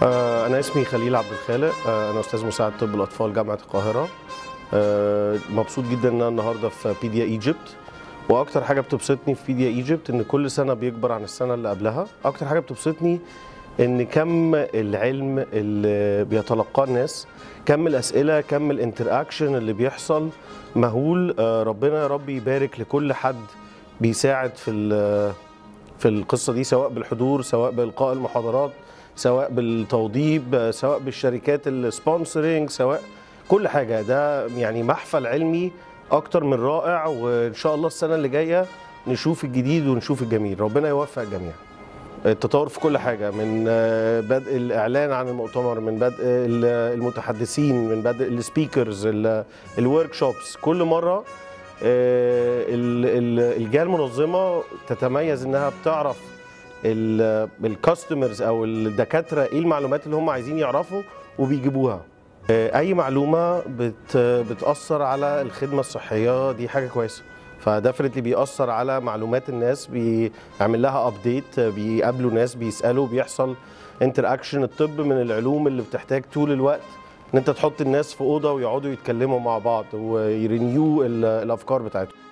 آه، أنا اسمي خليل عبد الخالق آه، أنا أستاذ مساعد طب الأطفال جامعة القاهرة آه، مبسوط جدا إن أنا النهاردة في بيديا ايجيبت وأكتر حاجة بتبسطني في بيديا ايجيبت إن كل سنة بيكبر عن السنة اللي قبلها أكتر حاجة بتبسطني إن كم العلم اللي بيتلقاه الناس كم الأسئلة كم الانتراكشن اللي بيحصل مهول آه، ربنا يا رب يبارك لكل حد بيساعد في ال- في القصه دي سواء بالحضور سواء بالقاء المحاضرات سواء بالتوضيب سواء بالشركات السبونسرنج سواء كل حاجه ده يعني محفل علمي اكتر من رائع وان شاء الله السنه اللي جايه نشوف الجديد ونشوف الجميل ربنا يوفق الجميع التطور في كل حاجه من آه، بدء الاعلان عن المؤتمر من بدء ال- المتحدثين من بدء السبيكرز الورك شوبس كل مره آه، ال- ال- الجهه المنظمه تتميز انها بتعرف الكاستمرز او الدكاتره ايه المعلومات اللي هم عايزين يعرفوا وبيجيبوها آه، اي معلومه بت بتاثر على الخدمه الصحيه دي حاجه كويسه فدفرتلي بيأثر على معلومات الناس بيعمل لها ابديت بيقابلوا ناس بيسالوا بيحصل انتر اكشن الطب من العلوم اللي بتحتاج طول الوقت ان انت تحط الناس في اوضه ويقعدوا يتكلموا مع بعض ويرينيو الافكار بتاعتهم